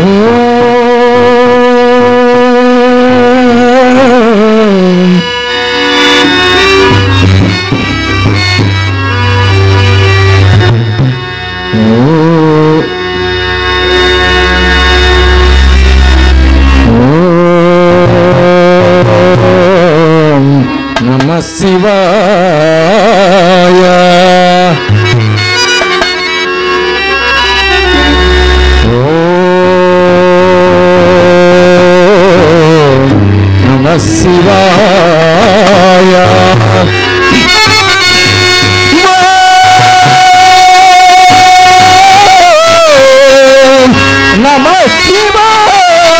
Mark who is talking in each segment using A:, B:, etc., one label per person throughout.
A: ఓం ఓం నమ శివాయ ఓం నమ శివాయ ఓం నమ శివాయ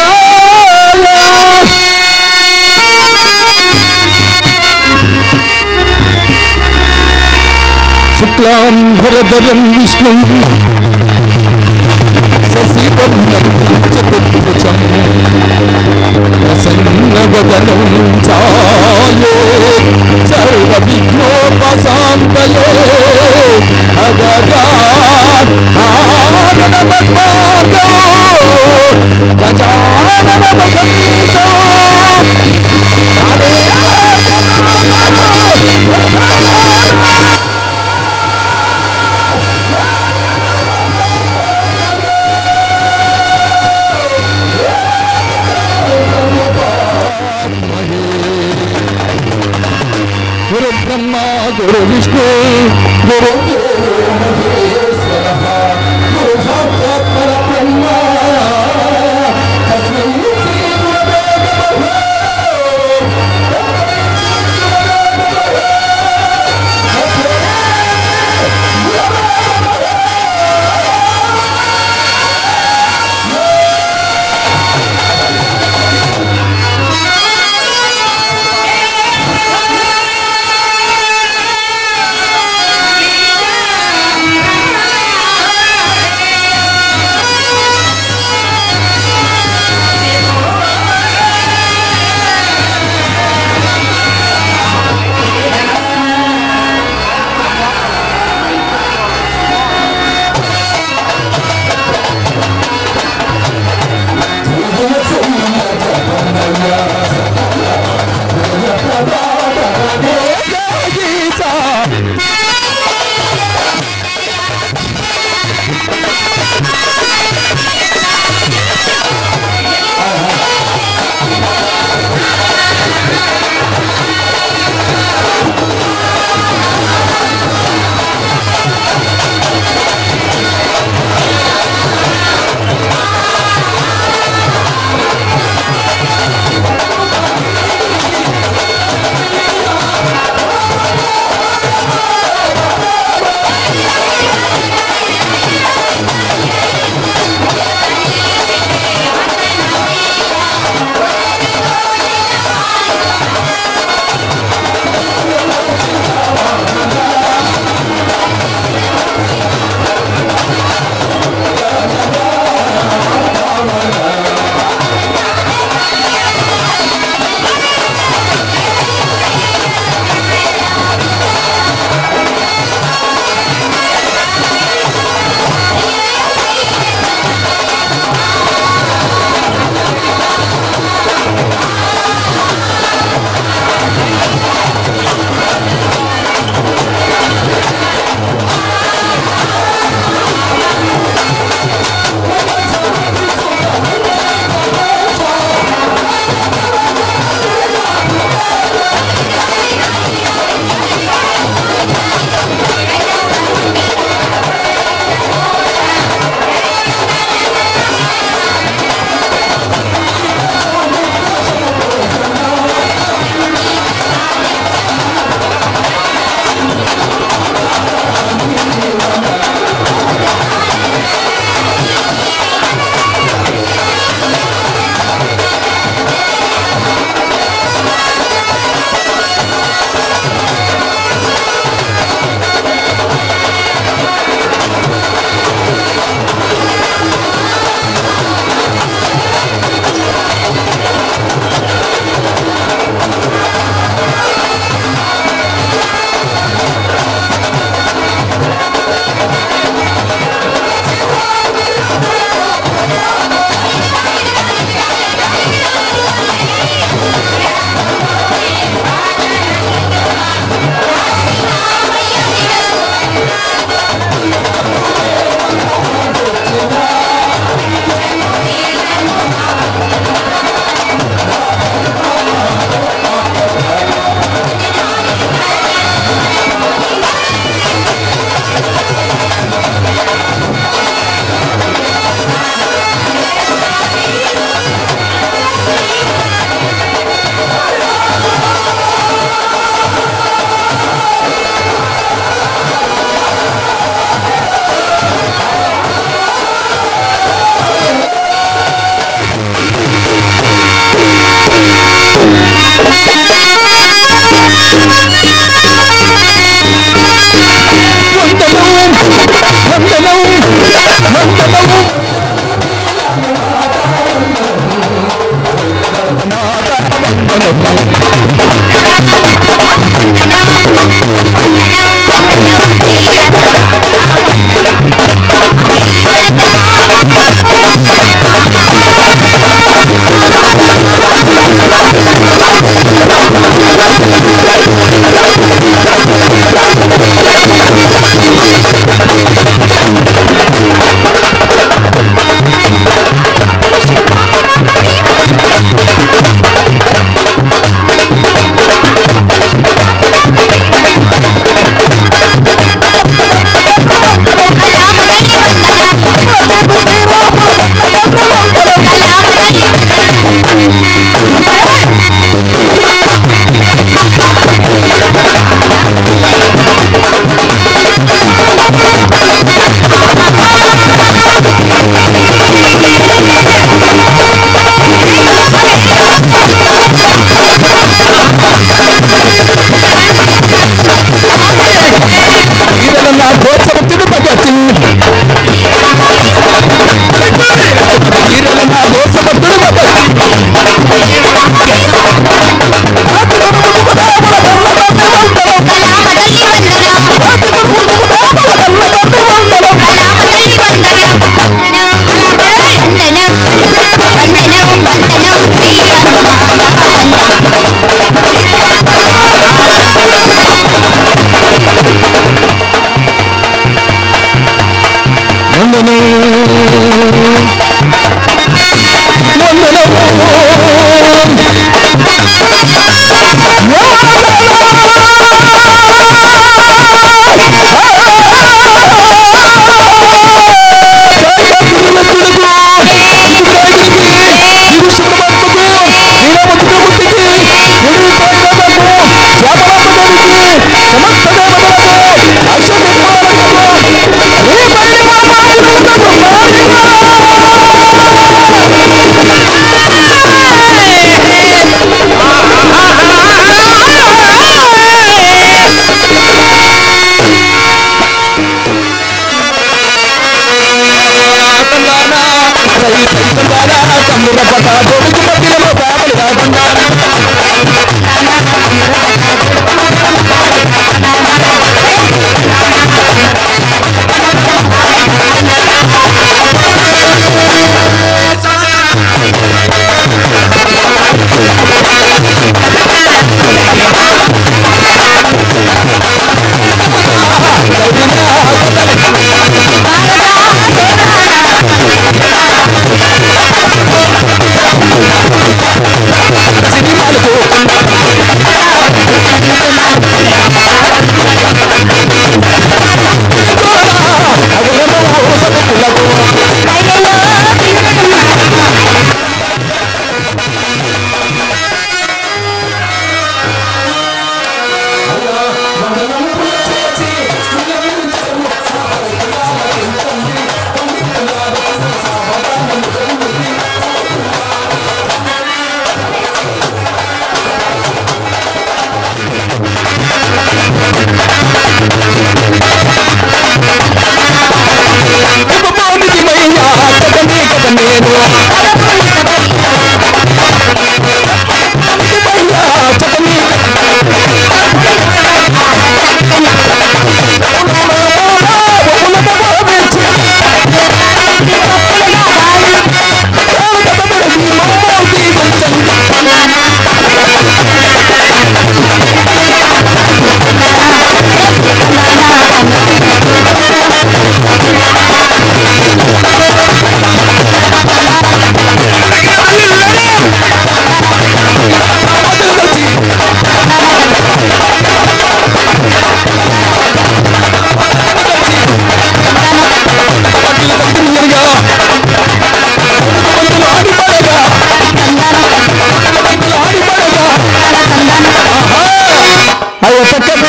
A: శుక్లాంబరధరం విష్ణు శశివర్ణం చతుర్భుజం ప్రసన్నవదనం చాయే సర్వవిఘ్నోపశాంతయే భగజా ఆననమద్మాతో గజాననమగంతో గురు బ్రహ్మ గురు విష్ణు గురు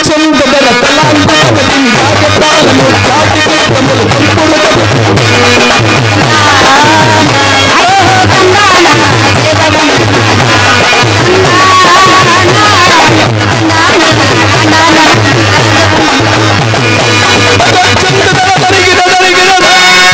A: చందర తలాంతరగతి రాజతాళము జాతికేతములు తుంపులు చందర తరిగిన తరిగిన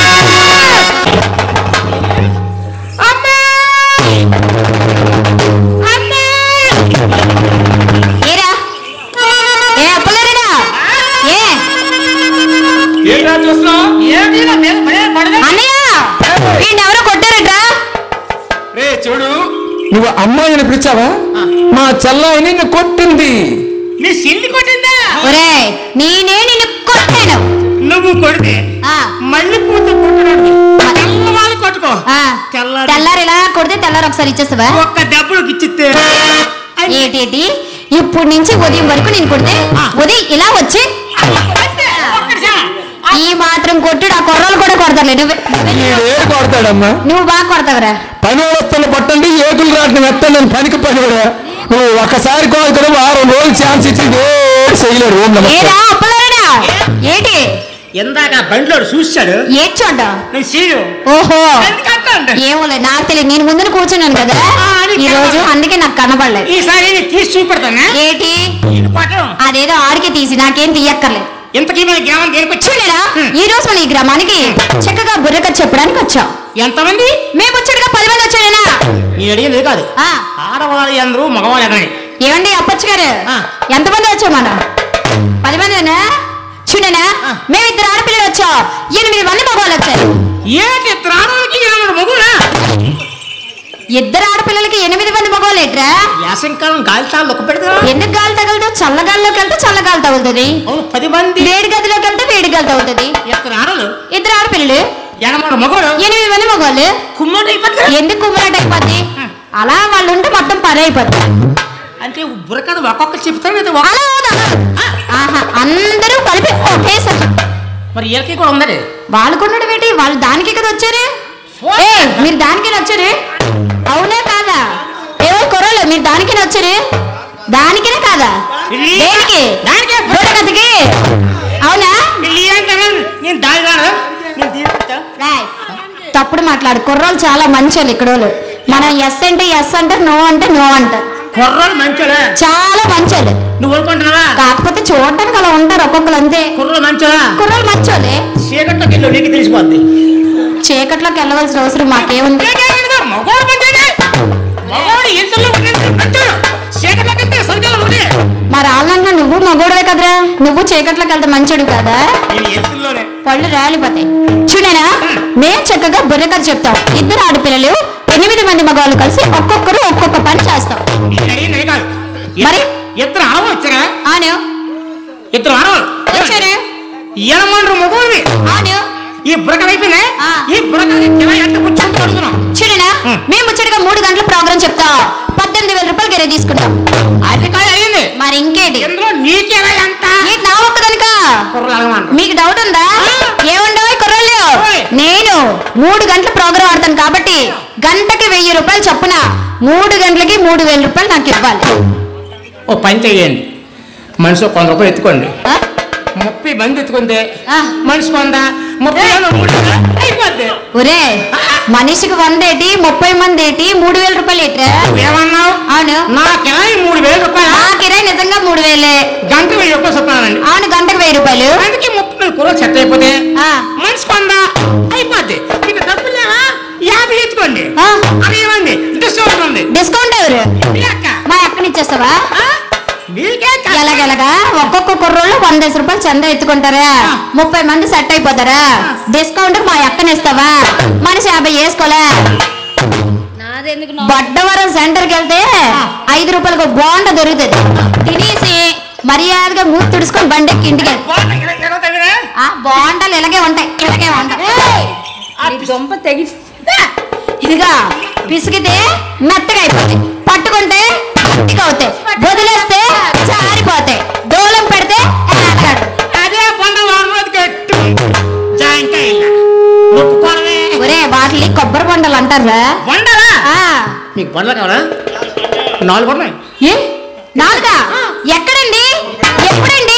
B: ఏరా ఏ అప్పలేరా ఏ
C: ఏంటా చూస్తున్నావు
B: అన్నయ్య వీడిని కొట్టారట్రా
C: రే చూడు
A: నువ్వు అమ్మాయిని పిలిచావా మా చెల్లాయిని నిన్ను కొట్టింది
C: నీ సిల్లి కొట్టిందా
B: ఒరే నేనే నిన్ను కొట్టాను
C: నువ్వు కొడితే
B: ఆ,
C: మళ్ళీ పూత కొట్టుకోండి వాళ్ళు కొట్టుకో
B: ఆ.
C: తెల్లారి.
B: తెల్లారి ఇలా కొడితే తెల్లారి ఒకసారి ఇచ్చేస్తావా
C: ఒక్క దెబ్బలు ఇచ్చితే
B: ఏంటి ఇప్పుడు నుంచి ఉదయం వరకు నేను కొడితే
C: ఆ.
B: ఉదయం ఇలా వచ్చి ఈ మాత్రం కొట్టుడు ఆ కుర్రలు కూడా కొడతారులే నువ్వు
A: ఈడేడు కొడతాడమ్మా
B: నువ్వు బాగా కొడతావురా
A: పని వస్తున్న పట్టండి ఏకులు రాటిని ఎత్తండి అని పనికి పని కూడా నువ్వు ఒకసారి కోరుకుని వారం రోజులు ఛాన్స్ ఇచ్చింది ఏడు చేయలేడు ఓం నమస్తే
B: ఏరా అప్పలేరా ఏంటి
C: ఇందాక బండిలో చూశాడు
B: ఏటి చూడ్డా
C: నేను సీడు
B: ఓహో
C: ఎందుకంటే
B: ఏమోలే నాకు తెలియదు నేను ముందు కూర్చున్నాను కదా
C: ఆ, అది
B: ఈ రోజు అందుకే నాకు కనబడలేదు
C: ఈసారి నేను తీసి చూపెడతానా
B: ఏటి
C: ఇది పట్టం
B: అదేదో ఆడికే తీసి నాకేం తీయక్కర్లేదు
C: ఇంతకీ మన గ్రామం దేనికి వచ్చి
B: చూడలేరా ఈ రోజు మన ఈ గ్రామానికి చక్కగా బుర్రక చెప్పడానికి వచ్చాం
C: ఎంతమంది
B: మేము వచ్చాడుగా పది మంది వచ్చాడేనా
C: నేను అడిగింది కాదు
B: ఆ,
C: ఆడవాళ్ళు అందరూ మగవాళ్ళు ఎదరని
B: ఏమండి అప్పచ్చు గారు
C: ఆ.
B: ఎంతమంది వచ్చాం మనం పది మందినా చూడనా
C: ఆ.
B: మేము ఇద్దరు ఆడపిల్లలు వచ్చాం ఎనిమిది మంది మగవాళ్ళు వచ్చారు
C: ఏంటి త్రాణాలకి ఏమన్నా మగునా
B: ఇద్దరు ఆడపిల్లలకి ఎనిమిది మంది మగవాళ్ళు ఏంట్రా
C: యాసంకాలం గాలితాలు లొక్క పెడతా
B: ఎందుకు గాలి తగులుతో చల్లగాలిలోకి వెళ్తే చల్లగాలి తగులుతుంది
C: అవును పది మంది
B: వేడి గదిలోకి వెళ్తే వేడి గాలి తగులుతుంది
C: ఇద్దరు ఆడలు
B: ఇద్దరు ఆడపిల్లలు
C: ఎనమడు మగవాడు
B: ఎనిమిది మంది మగవాళ్ళు
C: కుమ్మడి అయిపోతుంది
B: ఎందుకు కుమ్మరాట అయిపోద్ది అలా వాళ్ళు ఉంటే మొత్తం పని అయిపోద్ది
C: అంటే బుర్రకథ ఒక్కొక్క చెప్తాను లేదా ఒక-
B: అలా అవుదా ఆహా అందరూ కలిపి ఒకేసారి
C: మరి వీళ్ళకి కూడా ఉందండి
B: వాళ్ళు కొన్నాడు ఏంటి వాళ్ళు దానికే కదా వచ్చారు ఏ మీరు దానికే వచ్చారు అవునా కాదా ఏవో కొరలు మీరు దానికే వచ్చారు దానికేనే కాదా
C: ఇల్లి.
B: దేనికి
C: దానికే.
B: బుర్రకథకి అవునా
C: ఇల్లు ఏంటన్నా? నేను దాని రాను నేను తీసుకుంటా
B: రాయ్. తప్పుడు మాట్లాడు కుర్రోళ్ళు చాలా మంచోళ్ళు ఇక్కడ వాళ్ళు. మనం ఎస్ అంటే ఎస్ అంటారు నో అంటే నో అంటారు
C: కుర్రోలు మంచోడా
B: చాలా మంచోళ్ళు
C: నువ్వు అనుకుంటున్నావా
B: కాకపోతే చూడటానికి అలా ఉంటారు ఒక్కొక్కరు అంతే
C: కుర్రోలు మంచోడా
B: కుర్రోళ్ళు మంచోళ్ళే
C: చీకట్లోకి వెళ్ళు నీకు తెలిసిపోద్ది
B: చీకట్లోకి వెళ్ళవలసిన అవసరం మాకేముంది
C: మగవాడు మంచోడే మగవాడు ఇంట్లో మంచోడు చీకట్లోకి వెళ్తే సరిగ్గా ఒకటే
B: మరి వాళ్ళన్నా నువ్వు మగోడవే కదరా నువ్వు చీకట్లోకి వెళ్తే మంచోడు కదా
C: నేను ఎత్తుల్లోనే
B: పళ్ళు రాలిపోతాయి చూడేనా మేము చక్కగా బుర్రకథ చెప్తాం ఇద్దరు ఆడపిల్లలు ఎనిమిది మంది మగవాళ్ళు కలిసి ఒక్కొక్కరు ఒక్కొక్క పని చేస్తాం
C: నేను అడిగింది కాదు
B: మరి?
C: ఇద్దరు ఆడవాళ్ళు వచ్చారా
B: ఆను
C: ఇద్దరు ఆడవాళ్ళు
B: వచ్చారు
C: ఎనమండ్రు మగవాడివి
B: ఆను
C: ఈ బురక అయిపోయినా
B: ఆ.
C: ఈ బురక ఎంత పుచ్చుకుంటూ అడుగుతున్నాం
B: చూడేనా
C: ఉం.
B: మేము ముచ్చటగా మూడు గంటల ప్రోగ్రామ్ చెప్తాం పద్దెనిమిది వేల రూపాయలు గరే తీసుకుంటాం
C: అది కాదు అడిగింది
B: మరి ఇంకేంటి
C: ఇందులో నీకేనా ఎంత
B: నీకు నా ఒక్కదనిక
C: కుర్రలు అడగమంటారు
B: మీకు డౌట్ ఉందా
C: ఆ.
B: ఏముండవు కుర్రోళ్ళు
C: ఓయ్.
B: నేను మూడు గంటల ప్రోగ్రామ్ ఆడతాను కాబట్టి గంటకి వెయ్యి రూపాయలు చొప్పున మూడు గంటలకి మూడు వేల రూపాయలు నాకు ఇవ్వాలి
C: ఓ పని చేయండి మనిషి ఒక వంద రూపాయలు ఎత్తుకోండి
B: ఆ?
C: ముప్పై మంది ఎత్తుకుంటే
B: ఆ.
C: మనిషికి వంద ముప్పై
B: ఏయ్.
C: వంద, మూడు వందలు అయిపోద్ది
B: ఒరే మనిషికి వంద ఏటి ముప్పై మంది ఏటి మూడు వేల రూపాయలు ఏట్రా
C: ఏమన్నావు
B: అవును
C: నా కిరాయి మూడు వేల రూపాయలు
B: ఆ కిరాయి నిజంగా మూడు వేలే
C: గంట వెయ్యి రూపాయలు చెప్పానండి
B: అవును గంటకు వెయ్యి రూపాయలు
C: అందుకే ముప్పై వేలు కూర సెట్ అయిపోతే
B: ఆ.
C: మనిషికి వంద అయిపోద్ది మీకు డబ్బులు లేవా యాభై ఎత్తుకోండి
B: ఆ.
C: అది ఏమండి డిస్కౌంట్ ఉంది
B: డిస్కౌంట్ ఎవరు
C: మీ అక్క
B: మా అక్కని ఇచ్చేస్తావా
C: ఆ? మీకే కాదు.
B: ఎలాగెలాగా ఒక్కొక్క కుర్రోళ్ళు వంద రూపాయలు చందా ఎత్తుకుంటారా ముప్పై మంది సెట్ అయిపోతారా డిస్కౌంట్ మా అక్కని ఇస్తావా మనిషి యాభై వేసుకోలే బొడ్డవరం సెంటర్కి వెళ్తే ఐదు రూపాయలకు బోండ దొరుకుతుంది తినేసి మర్యాదగా మూతి తుడుచుకొని బండెక్కి ఇంటికి వెళ్ళు.
C: బాగుంది, ఇలా- ఇలా తగినా?
B: ఆ బోండాలు ఇలాగే ఉంటాయి ఇలాగే ఉంటాయి
D: దొంప తెగి
B: ఇదిగా పిసికితే మెత్తగా అయిపోతాయి పట్టుకుంటే గట్టిగా అవుతాయి వదిలేస్తే జారిపోతాయి దూలం పెడితే ఏలాడు.
C: అదే పంట వారం కట్టు జాయింకాయ నొప్పుకోవడమే
B: ఒరే వాటిని కొబ్బరి బొండలు అంటారా
C: వండరా
B: ఆ,
C: మీకు బండ్లు కావాలా నాలుగు ఉన్నాయి
B: ఏ నాలుగా ఎక్కడండి ఎప్పుడండి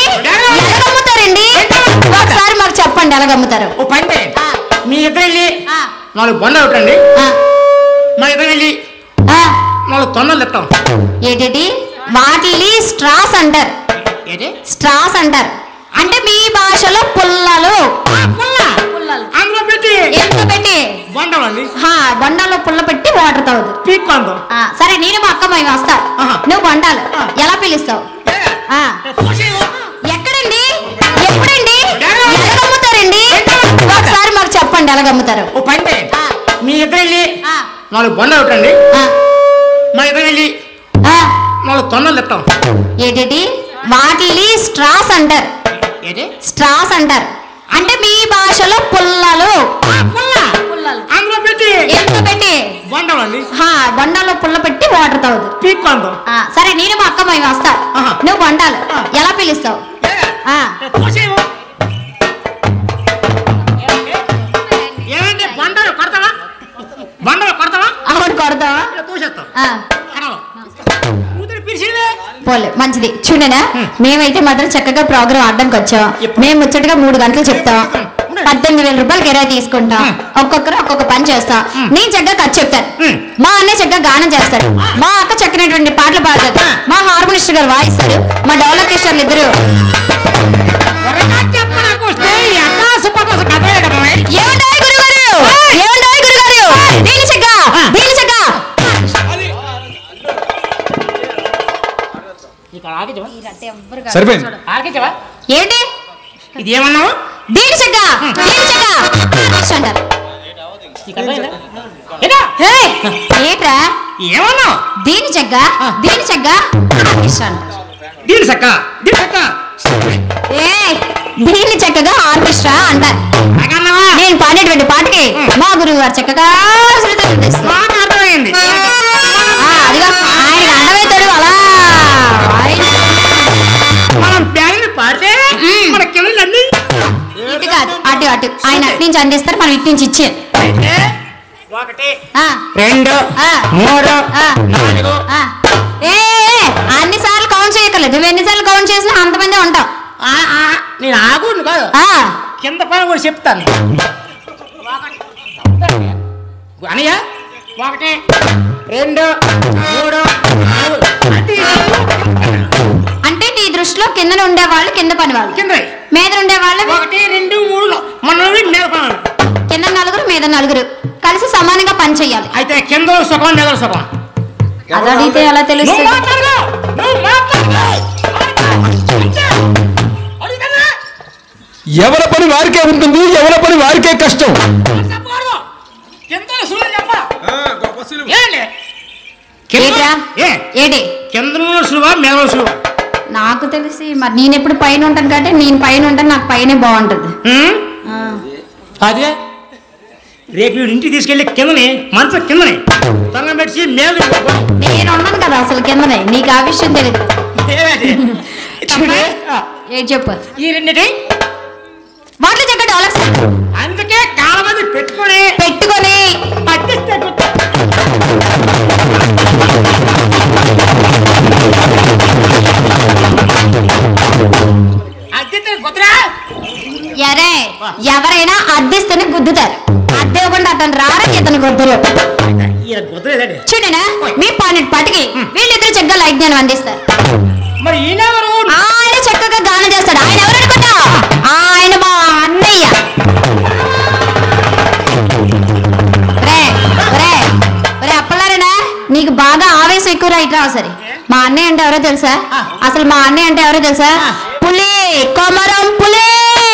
B: చెప్పండి ఎలాగ అమ్ముతారు
C: ఓ పని చేయండి.
B: ఆ.
C: మీ ఇద్దరు వెళ్ళి
B: ఆ,
C: నాలుగు బండలు ఒకటండి
B: ఆ,
C: మా ఇద్దరు వెళ్ళి
B: ఆ.
C: నాలుగు తొన్నలు తెస్తాం
B: ఏంటి వాటిని స్ట్రాస్ అంటారు
C: ఏంటి
B: స్ట్రాస్ అంటారు అంటే మీ భాషలో పుల్లలు
C: ఆ, పుల్ల
B: పుల్లలు
C: అందులో పెట్టి
B: ఎంత పెట్టి
C: బండలు అండి
B: హా బండాల్లో పుల్ల పెట్టి వాటర్ తాగుదు
C: పీక్కొందాం
B: ఆ, సరే నేను మా అక్క మేము వస్తా
C: ఆహా.
B: నువ్వు బండాలు
C: ఆ.
B: ఎలా పిలుస్తావు ఆ,
C: పోసేయ్.
B: ఎక్కడండి ఎప్పుడండి
C: ఎక్కడ?
B: ఎలాగమ్ముతారండి ఒకసారి మాకు చెప్పండి ఎలాగమ్ముతారు
C: ఓ పని చేయండి.
B: ఆ,
C: మీ ఇద్దరు వెళ్ళి
B: ఆ,
C: నాలుగు బండలు ఒకటండి
B: ఆ,
C: మా ఇద్దరు వెళ్ళి
B: ఆ.
C: నాలుగు తొన్నలు తెస్తాం
B: ఏంటి వాటిని స్ట్రాస్ అంటారు
C: ఏంటి
B: స్ట్రాస్ అంటారు అంటే మీ భాషలో పుల్లలు
C: ఆ, పుల్ల
B: పుల్లలు
C: అందులో పెట్టి
B: ఎంత పెట్టి
C: బండలు అండి
B: హా బండాల్లో పుల్ల పెట్టి వాటర్ తాగుదు
C: పీక్కొందాం
B: ఆ, సరే నేను మా అక్క మేము వస్తా
C: ఆహా.
B: నువ్వు బండాలు
C: ఆ.
B: ఎలా పిలుస్తావు ఆ,
C: పోసేయ్. ఏమండి బండలు కొడతావా బండలు కొడతావా
B: అవును కొడతావా
C: ఇలా తోసేస్తాం
B: ఆ,
C: కరాలో. కూతురు పిలిచిందే
B: పోలే మంచిది చూడనా మేమైతే మాత్రం చక్కగా ప్రోగ్రామ్ ఆడడానికి వచ్చాం మేము ముచ్చటగా మూడు గంటలు చెప్తాం పద్దెనిమిది వేల రూపాయలు కిరాయి తీసుకుంటాం ఒక్కొక్కరు ఒక్కొక్క పని చేస్తాం నేను చక్కగా ఖర్చు చెప్తాను
C: ఉమ్.
B: మా అన్నయ్య చక్కగా గానం చేస్తాడు మా అక్క చక్కనటువంటి పాటలు పాడతాడు మా హార్మోనిస్ట్ గారు వాయిస్తాడు మా డెవలప్ ఇద్దరు
C: త్వరగా చెప్పు నాకు వస్తే ఈ అకాశ పకాశ కథలే కదా మరి.
B: ఏమంటాయి గురుగారు ఏమంటాయి గురుగారు దీని చెక్క దీని చెక్క
C: ఇక్కడ ఆగించవా
A: సరిపోయింది
C: ఆగించవా
B: ఏంటి
C: ఇది ఏమన్నావు
B: దీని చెక్క దీని చెక్క అంటారు
C: నీకు అర్థమైందా? ఏదా?
B: హే, ఏంట్రా
C: ఏమన్నావు
B: దీని చెగ్గ దీని చెగ్గ అంటారు
C: దీని సక్క దీని సక్క
B: ఏ దీన్ని చక్కగా ఆర్కెస్ట్రా అంటారు
C: అలాగన్నావా
B: నేను పాడేటువంటి పాటకి మా గురువు గారు చక్కగా శృతి అందిస్తారు.
C: నాకు అర్థమైంది
B: ఆ, అదిగో ఆయన అండమవుతాడు అలా ఆయన
C: మనం బ్యాండ్ పాడితే
B: మ్మ్.
C: మన కింద అన్ని
B: ఇటు కాదు అటు అటు ఆయన అటు నుంచి అందిస్తారు మనం ఇటు నుంచి ఇచ్చేది
C: అయితే ఒకటి
B: ఆ,
C: రెండు
B: ఆ.
C: మూడు
B: ఆ.
C: నాలుగు
B: ఆ. ఏ ఏ, అన్ని సార్లు కౌంట్ చేయక్కర్లేదు నువ్వు ఎన్నిసార్లు కౌంట్ చేసినా అంతమంది ఉంటాం
C: ఆ, ఆ, నేను ఆగుండు కాదు
B: ఆ,
C: కింద పైన కూడా చెప్తాను అనయ్య ఒకటి రెండు మూడు నాలుగు అది
B: అంటే నీ దృష్టిలో కింద ఉండే వాళ్ళు కింద పని వాళ్ళు
C: కింద
B: మీద ఉండే వాళ్ళు
C: ఒకటి రెండు మూడు మన మీద పడాలి.
B: కింద నలుగురు మీద నలుగురు కలిసి సమానంగా పని చెయ్యాలి
C: అయితే కింద సుఖం మీద సుఖం
B: అది అడిగితే ఎలా
C: నువ్వు
B: తెలుస్తుంది
C: మాట్లాడగా నువ్వు మాట్లాడగా అడిగినా
A: ఎవరి పని వారికే ఉంటుంది ఎవరి పని వారికే కష్టం
C: చెప్పకూడదు కింద సులువు చెప్ప ఏంటి కింద
B: ఏంట్రా
C: ఏ
B: ఏడి
C: కింద సులువా మీద సులువా
B: నాకు తెలిసి మరి నేను ఎప్పుడు పైన ఉంటాను కాబట్టి నేను పైన ఉంటాను నాకు పైనే బాగుంటుంది
C: ఉమ్?
B: ఆ.
C: అదే రేపు వీడు ఇంటికి తీసుకెళ్ళి కిందని మంచం కిందని దండం పెట్టి మీద
B: నేను ఉన్నాను కదా అసలు కిందనే నీకు ఆ విషయం తెలియదు చూడు. ఏం చెప్పు
C: ఈ రెండిటి
B: వాటిలో చక్క డాలర్స్
C: అందుకే కాలమంది పెట్టుకొని
B: పెట్టుకొని
C: పట్టిస్తే గుర్తు. అద్దెతే కుదరా
B: ఎరే ఎవరైనా అద్దెస్తేనే గుద్దుతారు అద్దె ఇవ్వకుండా అతను రారా ఇతను గుద్దురు
C: ఈయన కుదరేదండి
B: చూడనా మీ పానెట్ పాటికి వీళ్ళిద్దరు చక్కగా లైజ్ఞానం అందిస్తారు
C: మరి ఈయనెవరు
B: ఆయన చక్కగా గానం చేస్తాడు ఆయన ఎవరు అనుకుంటా ఆయన మా అన్నయ్య రే రే రే అప్పలారేనా నీకు బాగా ఆవేశం ఎక్కువ రైట్ రావు సరే మా అన్నయ్య అంటే ఎవరో తెలుసా అసలు మా అన్నయ్య అంటే ఎవరో తెలుసా పులి కొమరం పులి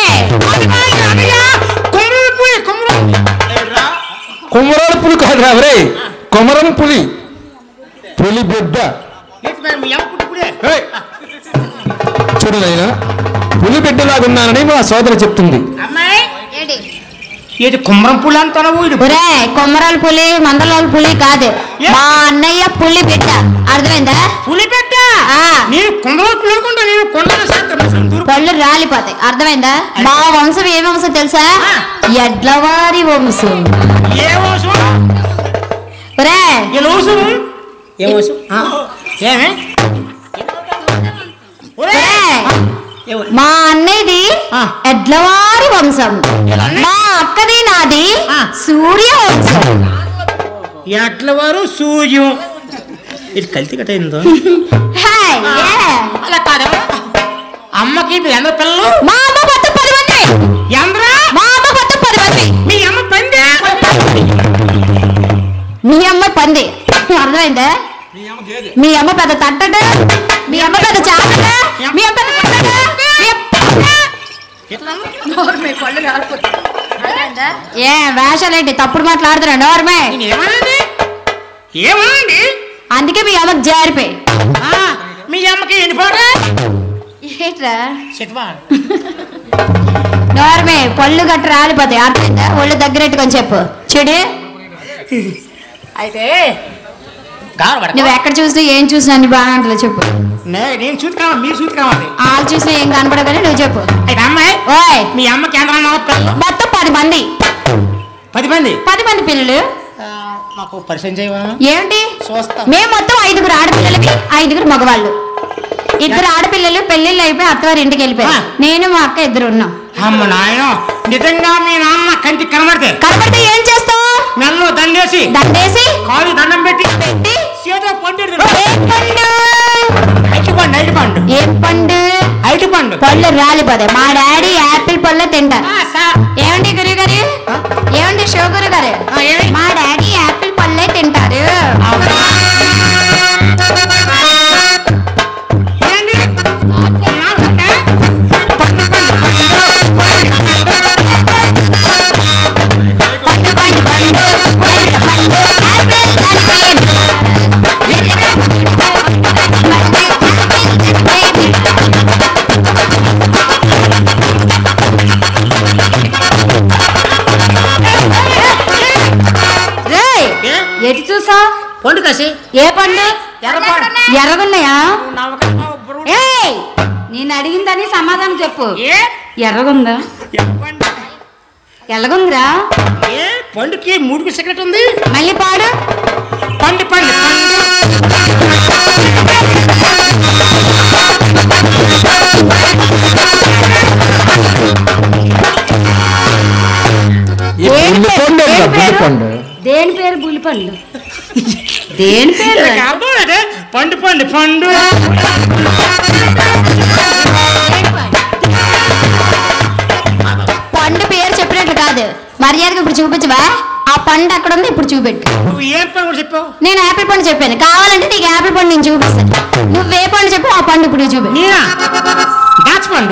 C: కొమ్మరు పోయి కొమ్మరు
A: కుమరాల పులి కాదు రే కొమరం పులి పులి బిడ్డ
C: లేదు మరి మీ అమ్మ పుట్టుకుడే
A: ఏయ్! చూడు నాయనా పులి బిడ్డలాగున్నానని మా సోదరి చెప్తుంది
C: అమ్మాయి
B: ఏంటి
C: ఇది కుమ్మరం పుల్ల అంటున్నావు ఇది
B: ఒరే కొమరాల పులి మందలోల పులి కాదు మా అన్నయ్య పులి బిడ్డ అర్థమైందా
C: పులి పెట్ట
B: ఆ.
C: నేను కొండలో పులుకుంటా నేను కొండల శాస్త్రం
B: పళ్ళు రాలిపోతాయి అర్థమైందా మా వంశం ఏ వంశం తెలుసా ఎడ్లవారి వంశం
C: ఏ మోసం
B: ఒరే
C: ఏ మోసం ఏ మోసం ఏమే
B: ఒరే, మా అన్నయ్యది
C: ఆ.
B: ఎడ్లవారి వంశం మా అక్కది నాది
C: ఆ.
B: సూర్య వంశం
C: ఎట్ల వారు సూర్యం ఇది కల్తీ కట్టయిందో
B: హాయ్, ఏ.
C: అలా కాదమ్మా అమ్మకి మీ అందరు పిల్లలు
B: మా అమ్మ మొత్తం పది మంది
C: ఎందరా
B: మా అమ్మ మొత్తం పది మంది
C: మీ అమ్మ పందే
B: మీ అమ్మ పంది అర్థమైందా మీ అమ్మ పెద్ద తట్టట మీ అమ్మ పెద్ద చాపట మీ అమ్మ పెద్ద తట్టట, మీ అమ్మ-
D: పళ్ళు రాలిపోతాయి
B: ఏ వేషాలేంటి తప్పుడు మాట్లాడుతున్నా నోర్మే
C: నేను ఏమనండి ఏమనండి
B: అందుకే మీ అమ్మకి జారిపోయి
C: ఆ, మీ అమ్మకి ఎన్ని పాడు
B: ఏంట్రా
C: చిత్వా
B: నోర్మే పళ్ళు గట్ట రాలిపోతాయి అర్థమైందా ఒళ్ళు దగ్గరెట్టుకొని చెప్పు చెడు
C: అయితే గారు పడక.
B: నువ్వు ఎక్కడ చూసినా ఏం చూసినా అన్ని బాగా అంటలే చెప్పు
C: నే- నేను చూసి కావాలి మీరు చూసి కావాలి
B: వాళ్ళు చూసినా ఏం కనపడగానే నువ్వు చెప్పు
C: అయితే అమ్మాయి
B: ఓయ్
C: మీ అమ్మకి ఎంత పిల్లలు
B: మొత్తం పది మంది
C: పది మంది
B: పది మంది పిల్లలు
C: ఆ, మాకు పరిచయం చేయవా
B: ఏమిటి
C: చూస్తాం
B: మేము మొత్తం ఐదుగురు ఆడపిల్లలకి ఐదుగురు మగవాళ్ళు ఇద్దరు ఆడపిల్లలు పెళ్ళిళ్ళు అయిపోయి అత్తవారి ఇంటికి వెళ్ళిపోయారు
C: ఆ.
B: నేను మా అక్క ఇద్దరు ఉన్నాం
C: అమ్మ నాయన నిజంగా మీ నాన్న కంటికి కనబడితే
B: కనబడితే ఏం చేస్తావు
C: మెల్లో దండేసి
B: దండేసి
C: కాలు దండం పెట్టి
B: పెట్టి
C: చేతిలో పండు
B: ఏం పండు
C: ఐటి పండు ఐటి పండు
B: ఏం పండు
C: ఐటి పండు
B: పళ్ళు రాలిపోతాయి మా డాడీ యాపిల్ పళ్ళే తింటారు
C: ఆ, సా-
B: ఏమండి గురువు గారు ఏమండి షో గురువు గారు
C: ఆ, ఏమి?
B: మా డాడీ యాపిల్ పళ్ళే తింటారు
C: ఏంటి? నా పంట?
B: పండు పండు పండు పండు పండు యాపిల్ రేయ్
C: ఏ?
B: ఎటు చూసా
C: పండు కాసి
B: ఏ పండు
C: ఎర్రపండు.
B: ఎర్రగున్నాయా
C: నవ్వకండి, బుర్ర.
B: ఏయ్
D: నేను అడిగిందని సమాధానం చెప్పు
C: ఏ
D: ఎర్రగుందా
C: ఎర్రపండు.
B: ఎలాగుందిరా
C: ఏ పండుకి మూడుకి సిగరెట్ ఉంది
B: మళ్ళీ పాడు
C: పండు పండు పండు
A: ఈ
B: దేని
A: పుల్లి
B: పేరు?
A: పండు
B: దేని
A: ఎంత
B: పేరు?
A: పుల్లి పండు
D: దేని పేరు బులిపండు దేని పేరు
C: నాకు అర్థం అదే పండు పండు పండు
B: పండు పేరు చెప్పినట్లు కాదు మర్యాదగా ఇప్పుడు చూపించవా ఆ పండు అక్కడ ఉంది ఇప్పుడు చూపెట్టు
C: నువ్వు ఏం పని కూడా చెప్పావు
B: నేను యాపిల్ పండు చెప్పాను కావాలంటే నీకు యాపిల్ పండు నేను చూపిస్తాను నువ్వే పండు చెప్పు ఆ పండు ఇప్పుడు చూపి
C: నేనా దాచి పండు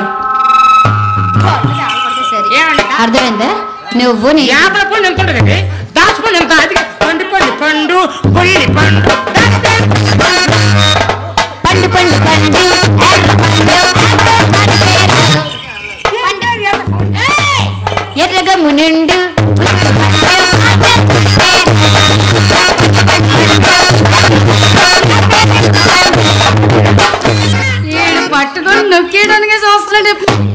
C: ఏమండి
B: అర్థమైందా నువ్వు నీ
C: యాభై పండు ఎంత ఉంటుంది దాచి పండు ఎంత అది పండు పండు పండు పుల్లి పండు దాచి పండు.
B: పండు పండు పండు ఎర్ర పండు యాపిల్ పండు పేరు. పండు. ఏయ్! ఎర్రగా మునిండు
D: నేను పట్టుకొని నొక్కేయడానికి చూస్తున్నాడు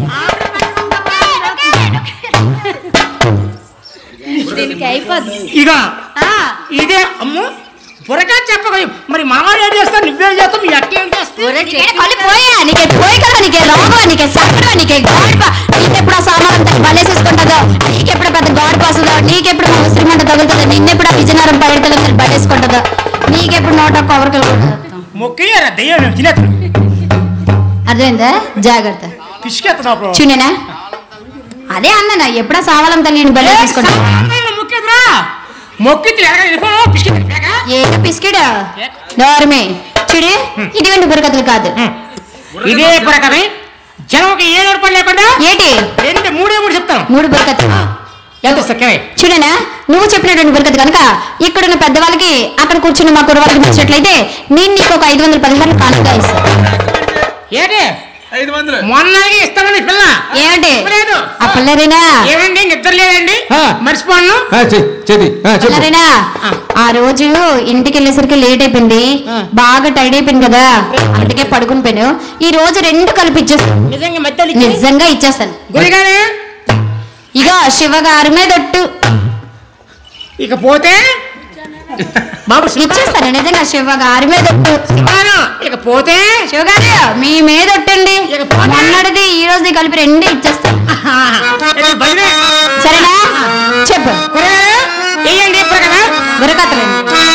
D: దీనికి అయిపోద్ది
C: ఇక
B: ఆ,
C: ఇదే అమ్ము బుర్రగా చెప్పక మరి మామూలు ఏం చేస్తావు నువ్వేం చేస్తావు మీ అక్క ఏం చేస్తావు
B: నీకే కళ్ళు పోయా నీకే పోయి కదా నీకే రోగం నీకే సక్కడం నీకే గాడిప నీకెప్పుడు ఆ సామాన్ అంతా బలేసేసుకుంటుందో నీకెప్పుడు పెద్ద గాడిప వస్తుందో నీకెప్పుడు మా ఉసిరిమంట తగులుతుందో నిన్నెప్పుడు ఆ విజయనగరం పైడితల మీద బలేసుకుంటుందో నీకెప్పుడు నోట కొబ్బరికలు
C: మొక్కియారా దెయ్యం తినేస్తాను
B: అర్థమైందా జాగ్రత్త
C: పిసికెత్తున్నావు
B: చూనేనా అదే అన్ననా ఎప్పుడా సావాలం తల్లిని బలే తీసుకుంటా
C: మొక్కేదిరా మొక్కితే పిసికెత్తా
B: ఏ బిస్కెట్ నోరమే చూడు ఇటువంటి బురకథలు కాదు
C: ఇదే ప్రకారం జనంకి ఏడు రూపాయలు లేకుండా
B: ఏటి
C: రెండు మూడే మూడు చెప్తాను
B: మూడు బురకథలు
C: ఎంత సక్కరే
B: చూడనా నువ్వు చెప్పినటువంటి బురకథ కనుక ఇక్కడున్న పెద్దవాళ్ళకి అక్కడ కూర్చున్న మా కుర్రవాళ్ళకి నచ్చినట్లయితే నేను నీకు ఒక ఐదు వందల పదిహేను కానుక ఇస్తాను
C: ఏంటి
A: ఐదు వందలు
C: మొన్నకి ఇస్తామని పిల్ల
B: ఏమండి
C: లేదు
B: ఆ పిల్లరేనా
C: ఏమండి నిద్ర లేదండి
A: ఆ.
C: మర్చిపోను
A: చెది చెప్పు
B: పిల్లరేనా ఆ రోజు ఇంటికి వెళ్ళేసరికి లేట్ అయిపోయింది బాగా టైడ్ అయిపోయింది కదా అందుకే పడుకుని పోయాను ఈ రోజు రెండు కలిపి ఇచ్చేస్తాను
C: నిజంగా మధ్యలో
B: నిజంగా ఇచ్చేస్తాను
C: గురిగానే
B: ఇగో శివగారి మీద ఒట్టు
C: ఇకపోతే బాబు
B: ఇచ్చేస్తాను నిజంగా శివగారి మీద ఒట్టు
C: శివాను ఇకపోతే
B: శివగారు మీ మీద ఒట్టండి
C: ఇక పోనీ.
B: మొన్నటిది ఈ రోజు కలిపి రెండే ఇచ్చేస్తాను
C: భజనే
B: సరేనా చెప్పు
C: కూరగాయలు వేయండి ఇప్పుడు కదా
B: బుర్రకథలు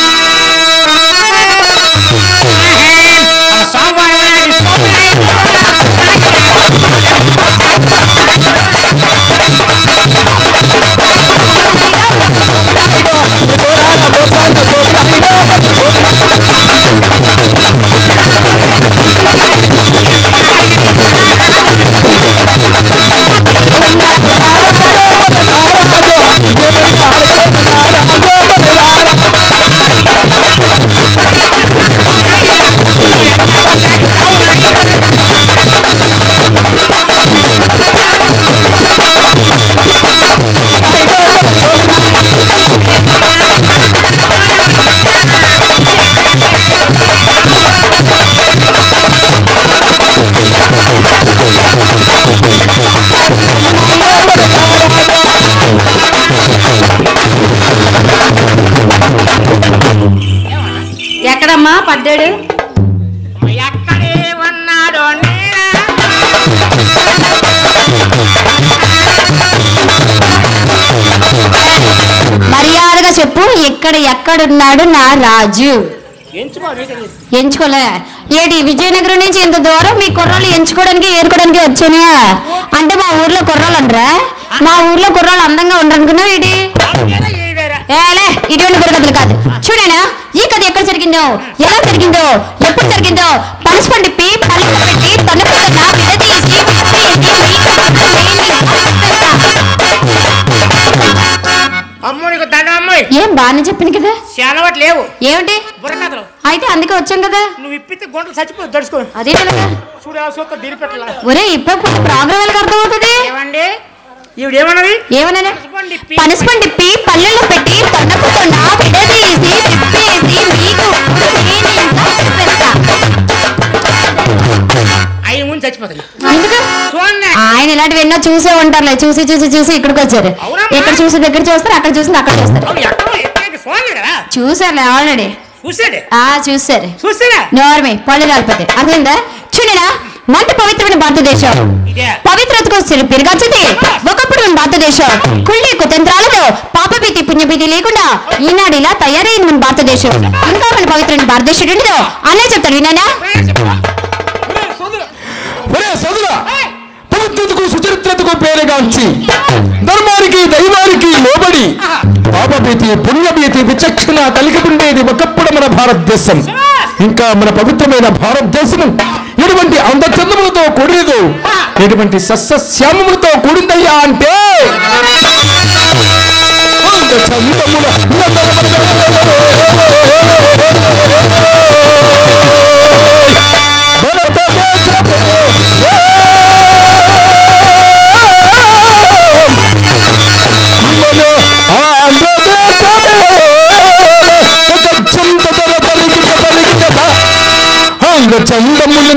C: సోమవారం
D: ఎక్కడమ్మా పడ్డాడు
C: ఎక్కడే ఉన్నాడో నేనా
B: మర్యాదగా చెప్పు ఇక్కడ ఎక్కడున్నాడు నా రాజు
C: ఎంచుకోవాలి
B: ఎంచుకోలే ఏటి విజయనగరం నుంచి ఇంత దూరం మీ కుర్రాళ్ళు ఎంచుకోవడానికి ఏరుకోవడానికి వచ్చానా అంటే మా ఊర్లో కుర్రాళ్ళు అనరా మా ఊర్లో కుర్రాళ్ళు అందంగా ఉండరనుకున్నావు ఏంటి ఏలే ఇటువంటి బుర్రకథలు కాదు చూడనా ఈ కథ ఎక్కడ జరిగిందో ఎలా జరిగిందో ఎప్పుడు జరిగిందో పనసు పండిప్పి పల్లె పెట్టి తన్నుకున్న విడదీసి
C: అమ్మో నీకు దండం అమ్మాయి
B: ఏం బాగానే చెప్పింది కదా
C: సెలవట్ లేవు
B: ఏమిటి
C: బుర్రకథలు
B: అయితే అందుకే వచ్చాం కదా
C: నువ్వు ఇప్పితే గుంటలు చచ్చిపోయి దడుచుకో
B: అదే కదా
C: చూడు ఆ సూత్తో డీల్ పెట్టాల
B: ఒరే ఇప్పుడు ప్రోగ్రామ్ వాళ్ళకి అర్థమవుతుంది
C: ఏమండి ఈవిడేమన్నది
B: ఏమన్నా
C: పనసపండిప్పి.
B: పనసపండిప్పి పల్లెల్లో పెట్టి తొండకుతున్నా విడదీసి తిప్పేసి మీకు నేను ఇంకా చూపిస్తా.
C: అవి ముందు చచ్చిపోతాయి
B: ఎందుకు
C: చూడండి
B: ఆయన ఇలాంటివి ఎన్నో చూసే ఉంటారులే చూసి చూసి చూసి ఇక్కడికి వచ్చారు
C: అవునమ్మా.
B: ఎక్కడ చూసి దగ్గర చూస్తారు అక్కడ చూసింది అక్కడ చూస్తారు
C: అవి ఎక్కడో ఎక్కడికి చూడండి కదా
B: చూసారులే ఆల్రెడీ
C: చూసాడు
B: ఆ చూసారు
C: చూసారా
B: నోర్మి పళ్ళు రాలిపోతే అర్థమైందా చూడరా మంట పవిత్రమైన భారతదేశం
C: ఇదే
B: పవిత్రతకు పెరిగాల్సింది ఒకప్పుడు మన భారతదేశం కుళ్ళి కుతంత్రాలతో పాపభీతి పుణ్యభీతి లేకుండా ఈనాడు ఇలా తయారైంది మన భారతదేశం ఇంకా మన పవిత్రమైన భారతదేశం ఏంటిదో అనే చెప్తాడు వినానా
A: ఒరే సదుల పవిత్రతకు సుచరిత్రతకు పేరుగాంచి ధర్మానికి దైవానికి లోబడి పాపభీతి పుణ్యభీతి విచక్షణ కలిగి ఉండేది ఒకప్పుడు మన భారతదేశం ఇంకా మన పవిత్రమైన భారతదేశం ఎటువంటి అందచందములతో కూడినదు ఎటువంటి సస్యశ్యామములతో కూడిందయ్యా అంటే అందచందముల చందములు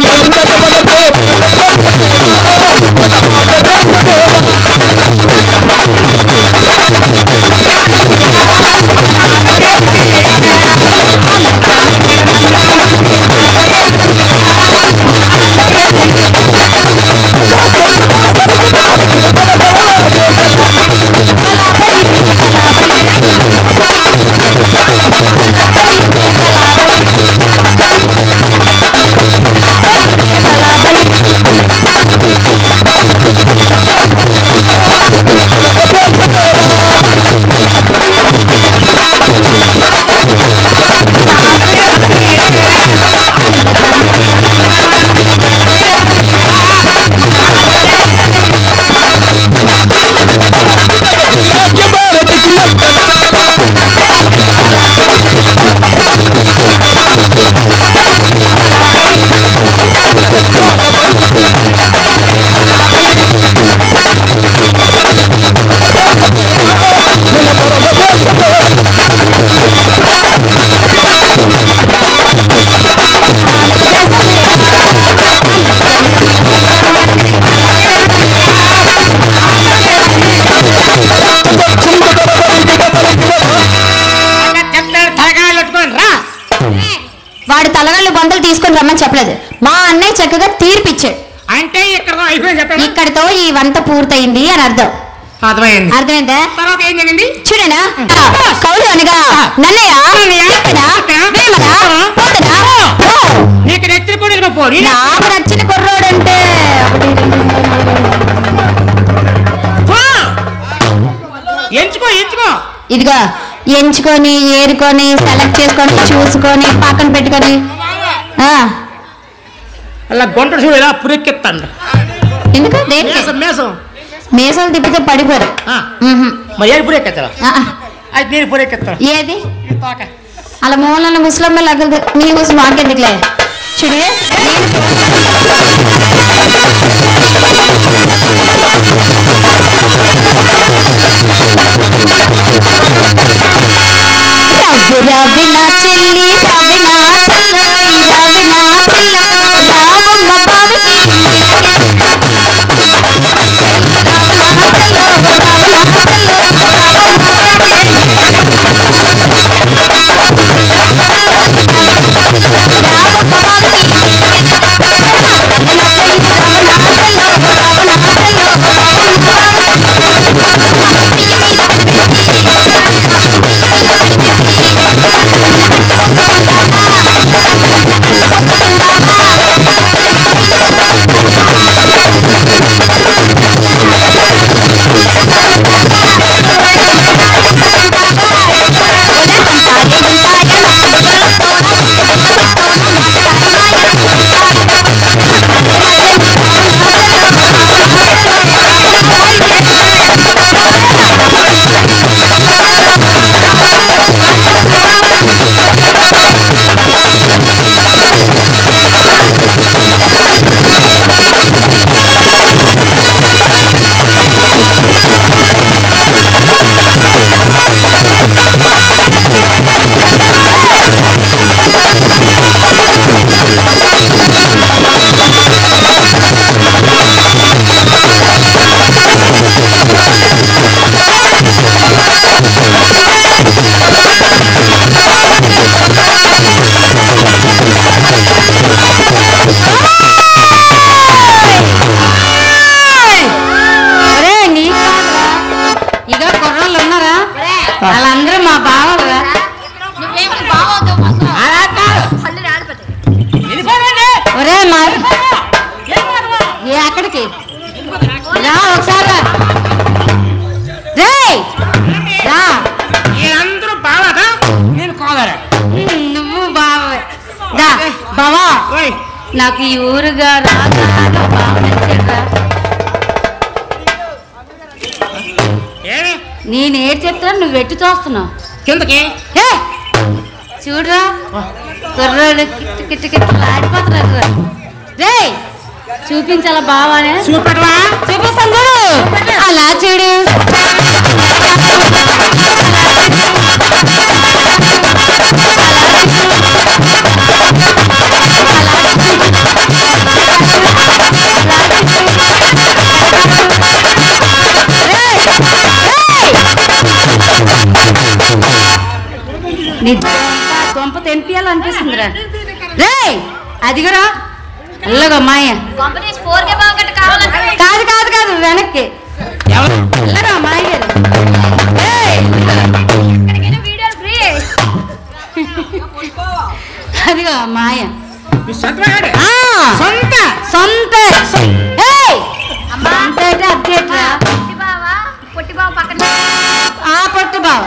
C: చెప్తాడు తలకాయలు పెట్టుకొని రా
B: వాడు తలగళ్ళు బొందలు తీసుకొని రమ్మని చెప్పలేదు మా అన్నయ్య చక్కగా తీర్పిచ్చాడు
C: అంటే ఇక్కడ అయిపోయింది చెప్పండి
B: ఇక్కడితో ఈ వంట పూర్తయింది అని అర్థం
C: అర్థమైంది
B: అర్థమైందా
C: తర్వాత ఏం జరిగింది
B: చూడనా కౌలు అనగా నన్నయ్య చెప్పనా? వేమనా? పోతనా? ఓ,
C: నీకు నెత్తి కూడా పోరి
B: నాకు నచ్చిన కుర్రోడంటే ఒకటి, రెండు,
C: పో. ఎంచుకో ఎంచుకో
B: ఇదిగో ఎంచుకొని ఏరుకొని సెలెక్ట్ చేసుకొని చూసుకొని పక్కన పెట్టుకొని ఆ,
C: అలా గొంట చూడు ఇలా పురెక్కెత్తాను
B: ఎందుకు దేనికి
C: మేసం మేసం
B: మీసాలు తిప్పితే పడిపోరు
C: ఆ,
B: మ్హూ.
C: మరి ఏది పురెక్కెత్తారా
B: ఆ, ఆ.
C: అది నేను పురెక్కెత్తాను
B: ఏది
C: ఈ తోక
B: అలా మూలన్న ముసలమ్మ లగ్గదు నీ ముసలి మాకెందుకులే చూడు నేను రవ్వు రవ్వి నా చెల్లి రవ్వి నా చెల్లి రవ్వి నా చెల్లి రావమ్మ బావికి
D: ఒరే నీకు కాదురా ఇక కుర్రోళ్ళు ఉన్నారా వాళ్ళందరూ మా బావలురా
C: అలా కాదు. వెళ్ళిపోరండి.
D: ఒరే మా ఏ అక్కడికి రా ఒకసారి రా. రేయ్ రా
C: మీరందరూ బావాగా నేను కోదరా
D: ఉమ్, నువ్వు బావే దా బావా
C: ఓయ్
D: నాకు ఈ ఊరుగా రాగా బావ నచ్చాడురా
C: ఏమి
D: నేను ఏడు చెప్తాను నువ్వు వెట్టి చూస్తున్నావు
C: కిందకి
D: ఏ చూడరా కుర్రోడు కిట్టు కిట్టు కిట్టు ఆడిపోతున్నారు రే చూపించాలా బావానే
C: చూపెట్టవా
D: చూపిస్తాను చూడు అలా చూడు నీ కొంప తెంపియాలనిపిస్తుందిరా రే అదిగరా అల్లగా మాయ కాదు కాదు కాదు వెనక్కి
C: ఎవరు
D: అల్లగా మాయ గారు ఏయ్, అదిగో మాయ
C: మీ సొంతవాడు
D: ఆ,
C: సొంత
D: సొంత ఏయ్, సొంత అంటే అద్దెట్రా ఆ పొట్టు బావ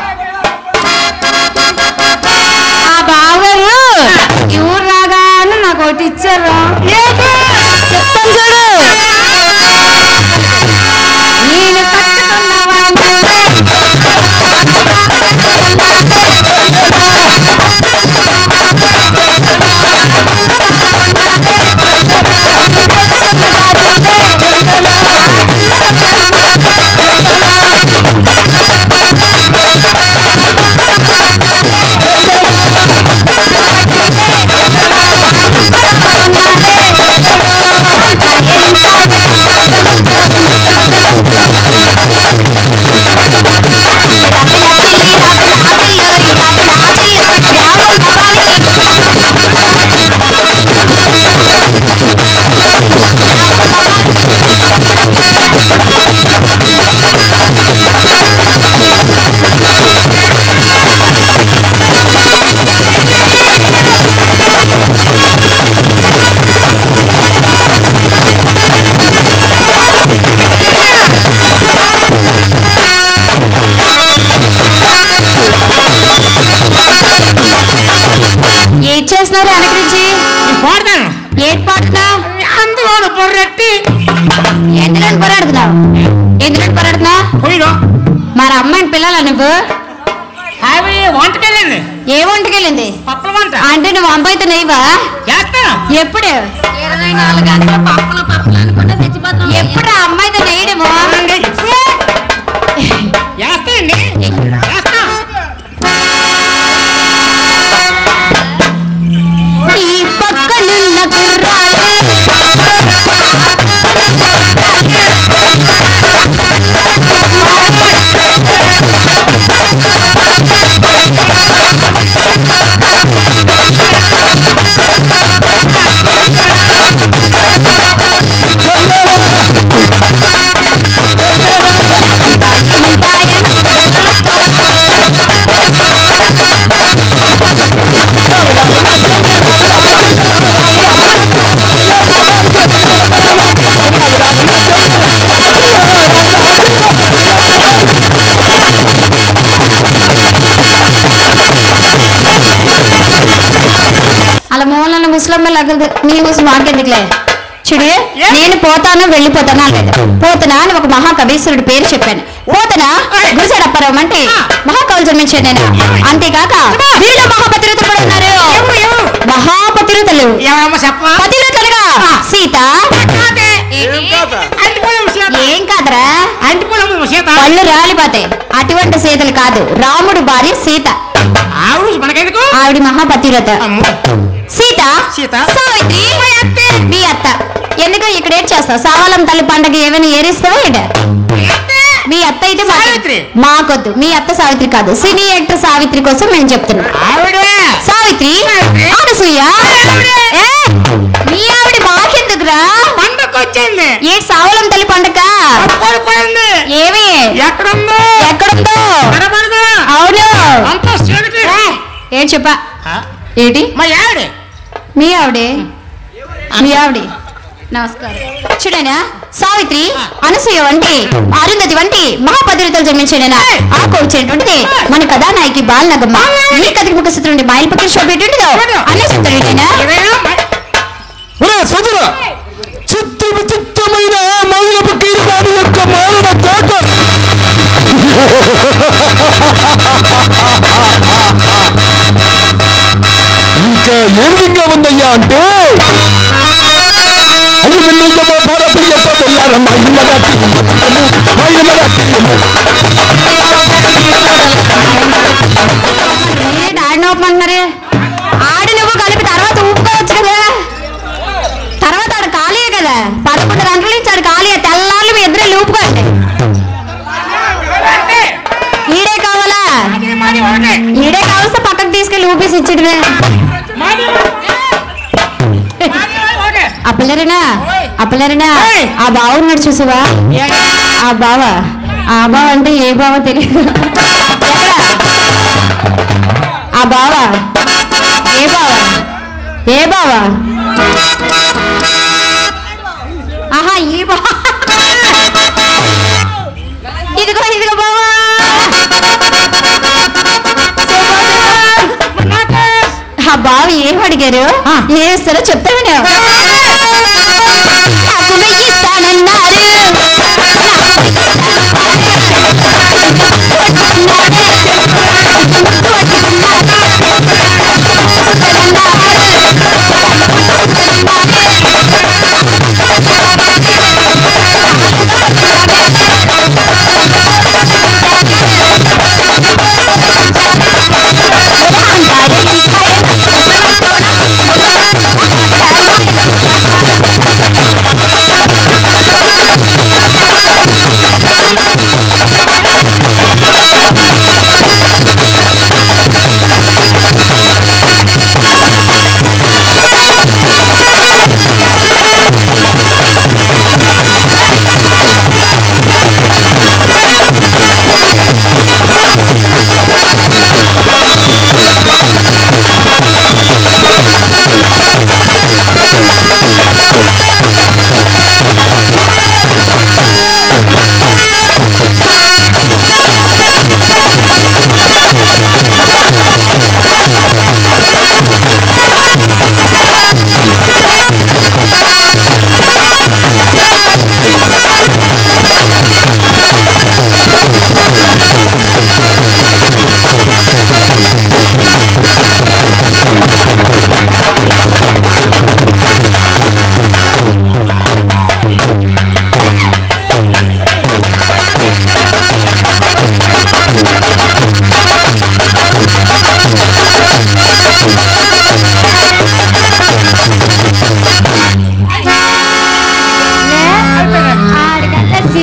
D: ఆ బావగారు ఈ ఊరు రాగానే నాకు ఒకటి ఇచ్చారు చెప్తాను చూడు నేను కట్టుకున్నవాడిని
B: చూస్తున్నారు వెనక నుంచి
C: నేను పాడతాను
B: ఏటి పాడుతున్నావు
C: అందులో పొర్రెట్టి
B: ఎందులో పోరాడుతున్నావు ఎందులో పోరాడుతున్నావు
C: పోయిలో
B: మరి అమ్మాయిని పిల్లల నువ్వు
C: అవి వంటకెళ్ళండి
B: ఏ వంటకెళ్ళింది
C: పప్పుల వంట
B: అంటే నువ్వు అమ్మాయితో నెయ్యవా
C: చేస్తాను
B: ఎప్పుడు
D: ఇరవై నాలుగు గంటలు పప్పులు పప్పులు అనుకుంటే చచ్చిపోతున్నాం
B: ఎప్పుడు ఆ అమ్మాయితో నెయ్యడము
C: అవునండి. చేస్తానండి చేస్తా
B: ఈ పక్కనున్న కుర్రాడు అలా మూలన ముసలమ్మ లగ్గదు నీ ముసలి మాకెందుకులే చూడు నేను పోతాను వెళ్ళిపోతాను అనలేదు పోతనా అని ఒక మహాకవీశ్వరుడు పేరు చెప్పాను పోతనా గురిసెడప్పరం అంటే మహాకవులు జన్మించాను నేను అంతేకాక వీళ్ళు మహాపతిరతులు కూడా ఉన్నారు మహాపతిరతులు
C: ఏమమ్మా చెప్పమా
B: పతిరతులుగా సీత
C: అంటిపోయాము సీత
B: ఏం కాదురా
C: అంటిపోయాము సీత
B: పళ్ళు రాలిపోతాయి అటువంటి సీతలు కాదు రాముడు భార్య సీత
C: ఆవిడ మనకెందుకు
B: ఆవిడ మహాపతిరత
C: అమ్మో.
B: సీత
C: సీత.
B: సావిత్రి మీ అత్త ఎందుకు ఇక్కడ ఏం చేస్తావు సావలం తల్లి పండగ ఏమైనా ఏరిస్తావా ఏంట మీ అత్త అయితే మాకు-
C: సావిత్రి.
B: మాకొద్దు మీ అత్త సావిత్రి కాదు సినీ యాక్టర్ సావిత్రి కోసం మేము చెప్తున్నాం
C: ఆవిడ
B: సావిత్రి
C: సావిత్రి.
B: అనసూయ
C: ఆవిడే.
B: ఏ, మీ ఆవిడ మాకెందుకురా
C: పండగ వచ్చింది
B: ఏ సావలం తల్లి పండగ
C: పడిపోయింది
B: ఏమి
C: ఎక్కడుందో
B: ఎక్కడుందో
C: కనబడదు
B: అవును
C: అంతా చీకటి.
B: ఏం చెప్పా
C: ఆ,
B: ఏంటి
C: మా ఆవిడ
B: మీ ఆవిడే మీ ఆవిడే నమస్కారం చూడనా సావిత్రి అనసూయ వంటి అరుంధతి వంటి మహాపతిరతలు జన్మించాడనా ఆ వచ్చినటువంటిది మన కథానాయకి బాలనగమ్మ ఈ కథకి ముఖ చిత్రం మైల్ పక్కన షో పెట్టిండో అనే చిత్రుడేనా
C: ఇదేనా మ-
A: ఒరే సోదర చిత్త విచిత్రమైన మౌనపు కీర్వాణి యొక్క మౌన తోట ఇంకా ఏ విధంగా ఉందయ్యా అంటే అది విన్నయ్య భారతీయ వెళ్ళారమ్మ ఇల్లగా మా ఇల్లగా
B: ఏంటి ఆడిన ఒప్పమంటున్నారు ఆడి నువ్వు కలిపి తర్వాత ఊపుకోవచ్చు కదా తర్వాత ఆడు ఖాళీయే కదా పదకొండు గంటల నుంచి ఆడు ఖాళీ తెల్లాళ్ళు మీ ఇద్దరు ఊపుకోండి
C: అంటే,
B: ఈడే కావాలా
C: అది మాది ఒకటే.
B: ఈడే కావలస్తే పక్కకు తీసుకెళ్ళి ఊపేసి ఇచ్చేటివే
C: మాది మాది ఒకటే.
B: అప్పలేరేనా అప్పలేరేనా
C: ఏయ్!
B: ఆ బావ ఉన్నాడు చూసావా
C: ఏంటి?
B: ఆ బావ ఆ బావ అంటే ఏ బావ తెలియదు ఎక్కడ? ఆ బావ ఏ బావ ఏ బావ ఆహా ఈ బావ ఇదిగో ఇదిగో బావా ఆ బావ ఏం అడిగారు ఏం ఇస్తారో చెప్తా విను నాకు వెయ్యి ఇస్తానన్నారు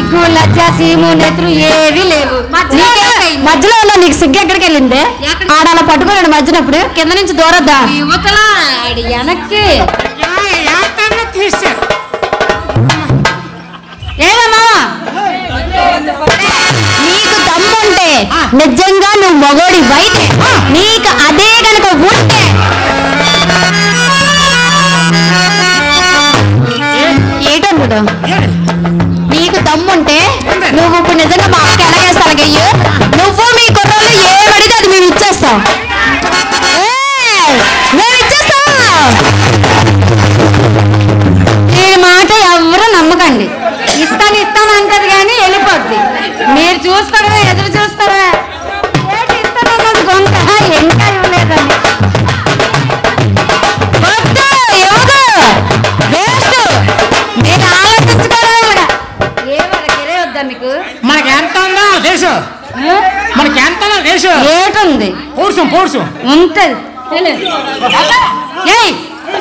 D: సిగ్గు లజ్జ సీము నెత్రు ఏవి లేవు నీకే-
B: మధ్యలో ఉన్న నీకు సిగ్గు ఎక్కడికి వెళ్ళింది ఆడ అలా పట్టుకున్నాడు మధ్యనప్పుడు కింద నుంచి దూరద్దా
D: యువతల ఆడి వెనక్కి
C: తీసారు
D: ఏమన్నా
B: నీకు దమ్ముంటే నిజంగా నువ్వు మొగోడి వైతే నీకు అదే గనుక ఉంటే ఏటన్నాడు నీకు దమ్ముంటే నువ్వు ఇప్పుడు నిజంగా మా అక్క ఎలాగేస్తా అలాగయ్యు నువ్వు మీ కుర్రోళ్ళు ఏమడితే అది మేము ఇచ్చేస్తాం ఏయ్, మేము ఇచ్చేస్తాం
D: ఈ మాట ఎవరు నమ్మకండి ఇస్తాను ఇస్తాను అంటది కానీ వెళ్ళిపోద్ది మీరు చూసుకోవడమే ఎదురు చూస్తారా ఏంటి ఇస్తానన్నది గొంత ఇంకా ఇవ్వలేదని
B: వద్దు, ఇవ్వదు. వేస్ట్.
D: మీరు ఆలోచించుకోవడమే కూడా ఏ వాళ్ళకి వద్దా మీకు
C: మనకి ఎంత ఉందో తెలుసు మనకి ఎంత ఉందో తెలుసు
D: ఏటుంది
C: పౌరుషం పౌరుషం
D: ఉంటది ఏయ్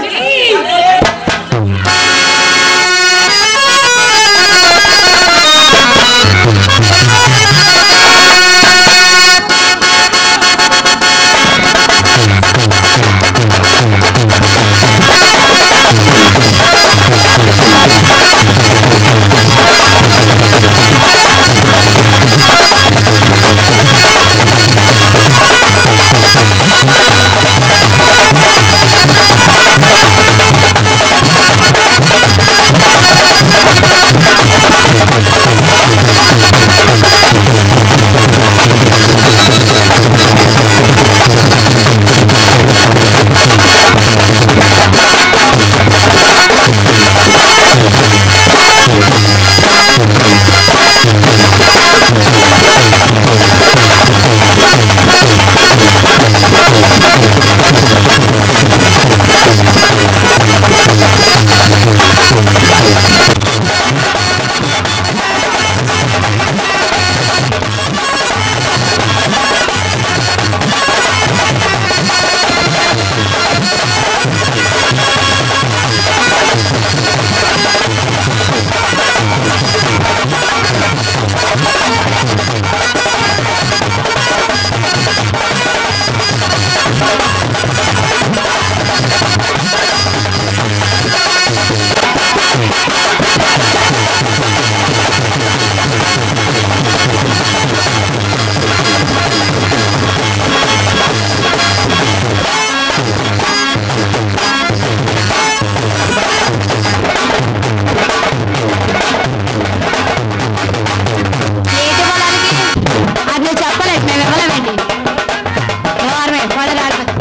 B: ఏంటి ఇవ్వడానికి? అది నువ్వు చెప్పలేదు మేము ఇవ్వలేమేంటి ఎవరమే పడలు ఆడిపోతే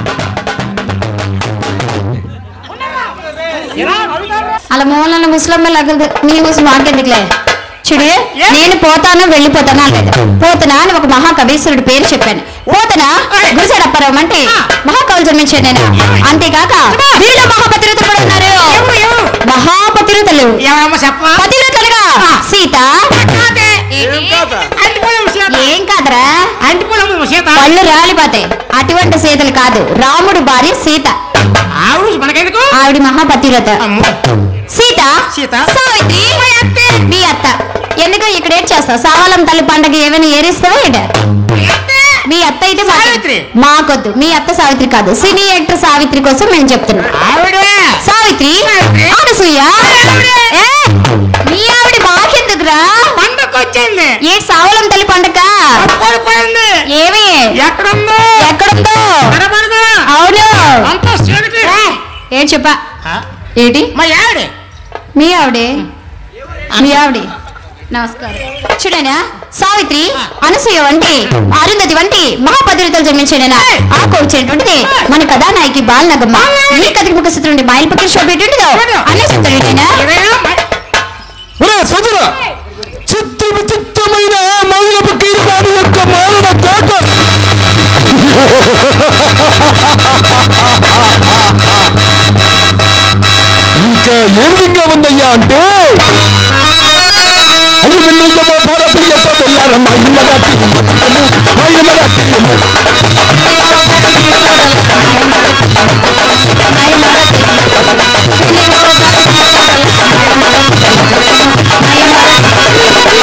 B: అలా మూలన ముసలమ్మ లగ్గదు నీ ఊసి మాకెందుకులే చూడు నేను పోతాను వెళ్ళిపోతాను అనలేదు పోతున్నా అని ఒక మహాకవీశ్వరుడి పేరు చెప్పాను పోతున్నా గుడిసెడప్పరం అంటే మహాకవులు జన్మించాను నేను అంతేకాక వీళ్ళు మహాపతిరుతులు కూడా ఉన్నారు మహాపతిరుతులు
C: ఏమమ్మా చెప్ప
B: పతిరుతులుగా సీత ఏం కాదురా
C: అంటిపోలమ్మ సీత
B: పళ్ళు రాలిపోతాయి అటువంటి సీతలు కాదు రాముడు భార్య సీత
C: ఆవిడ మనకెందుకు
B: ఆవిడ మహాపతివ్రత
C: అమ్మో
B: సీత
C: సీత.
B: సావిత్రి మీ అత్త ఎందుకు ఇక్కడ ఏం చేస్తావు సావలం తల్లి పండగ ఏమైనా ఏరిస్తావా ఏంట మీ అత్త అయితే మాకు-
C: సావిత్రి.
B: మాకొద్దు మీ అత్త సావిత్రి కాదు సినీ యాక్టర్ సావిత్రి కోసం మేము చెప్తున్నాం
C: ఆవిడ
B: సావిత్రి
C: సావిత్రి.
B: అనసూయ ఏ, మీ ఆవిడ మాకెందుకురా
C: పండగ వచ్చింది
B: ఏ సావలం తల్లి పండగ
C: పడిపోయింది
B: ఏమి
C: ఎక్కడుందో
B: ఎక్కడుందో
C: కనబడదు
B: అవును
C: అంతా చీకటి.
B: ఏం చెప్పా
C: ఆ,
B: ఏంటి
C: మా ఆవిడ
B: మీ ఆవిడే మీ ఆవిడే నమస్కారం చూడనా సావిత్రి అనసూయ వంటి అరుంధతి వంటి మహాపతిరితలు జన్మించాడనా ఆ కోర్చేటువంటిది మన కథానాయకి బాలనగమ్మ ఈ కథకి ముఖ చిత్రం మైల్ పక్కన షో పెట్టిండదో అన్న చెప్తాడేనా
C: ఇదేనా మా-
A: ఒరే సజన చిత్త విచిత్రమైన మౌనపు కీర్తాని యొక్క మౌన తోట ఇంకా ఏ విధంగా ఉందయ్యా అంటే అది విన్నంత భారతీయ వెళ్ళారమ్మా ఇళ్ళగా మా ఇళ్ళగా
B: ఆ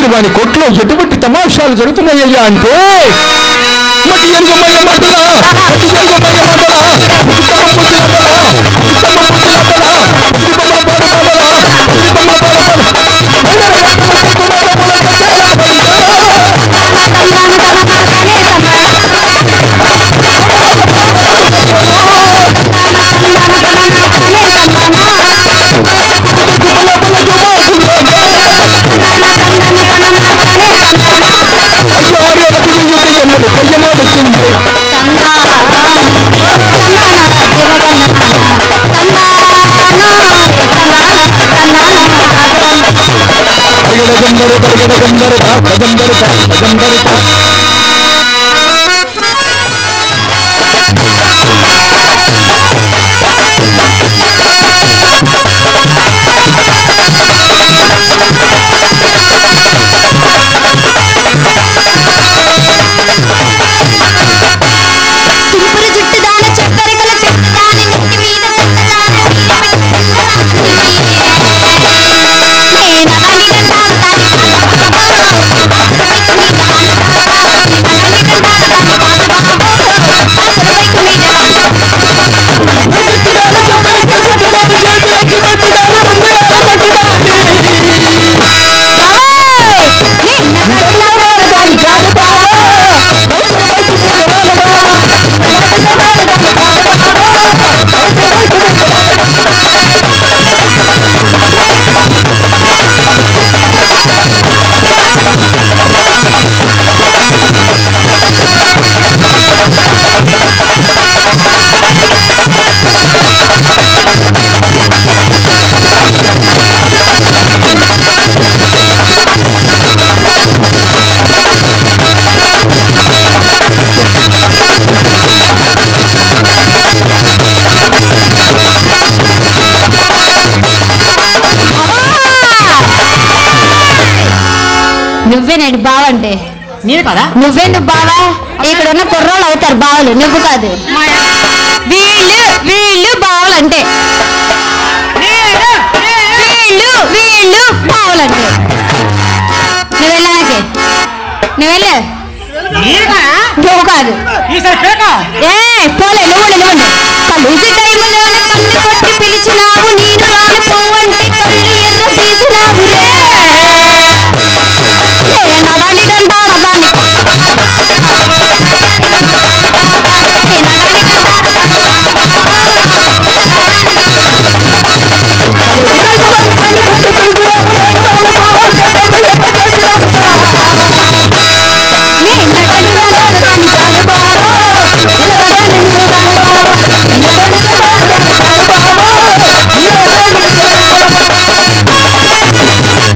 A: వాని కొట్లో ఎటువంటి తమాషాలు జరుగుతున్నాయ్యా అంటే మటి ఎంగమయ్య మంటలా మటి ఎంగమయ్య మంటలా ఉత్తమ పుత్రులపలా, ఉత్తమ పుత్రులపలా, ఉత్తమ పరపలా, ఉత్తమ పరపలా. అయ్యో, రేవతి యువతి ఎన్నడు కయ్యమోడొచ్చింది. పరిగెడగందరు, పరిగెడగందరు, పరిగెడగందరు, పరిగెడగందరు.
B: సింపురు జుట్టు దాన చక్కరికల చెట్టు దాని నెత్తి మీద తెల్లదాన నువ్వేనండి బావంటే
C: నేను కదా
B: నువ్వే నువ్వు బావా ఇక్కడ ఉన్న కుర్రోళ్ళు అవుతారు బావలు నువ్వు కాదు వీళ్ళు వీళ్ళు బావలు అంటే వీళ్ళు వీళ్ళు బావలు అంటే నువ్వు వెళ్ళాకే నువ్వు వెళ్ళు
C: నేను కదా
B: నువ్వు కాదు
C: ఈసారి పేక
B: ఏ పోలే నువ్వు నువ్వు కలుజు టైములోన కన్ను కొట్టి పిలిచినావు నేను రాను పోవంటే కళ్ళు ఎర్ర తీసినావు రే నడాలి దండాల దాన్ని నీ నడలి నడాల దాన్ని కాదు బావో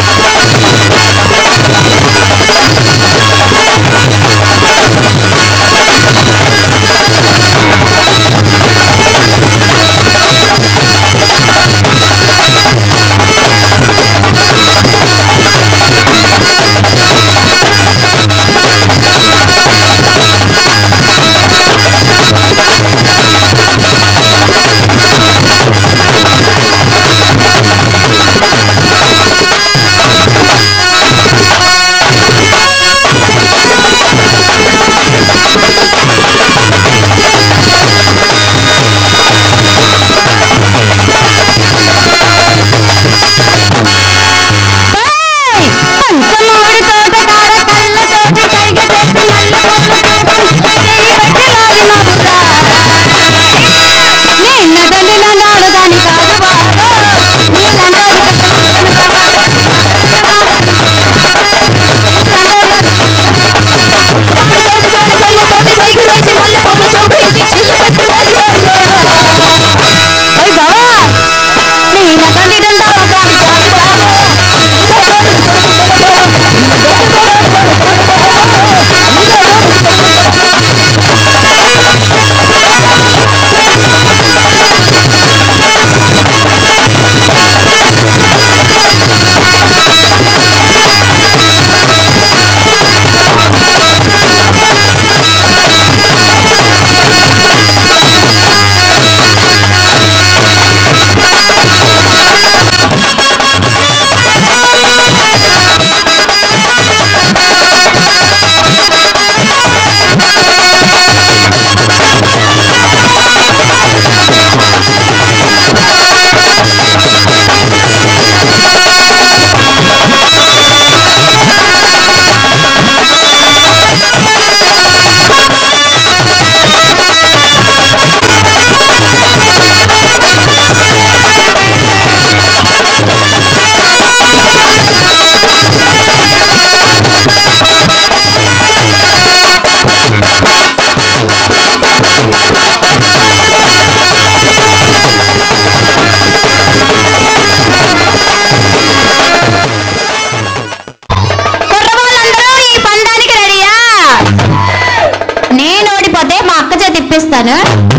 B: చెప్తాను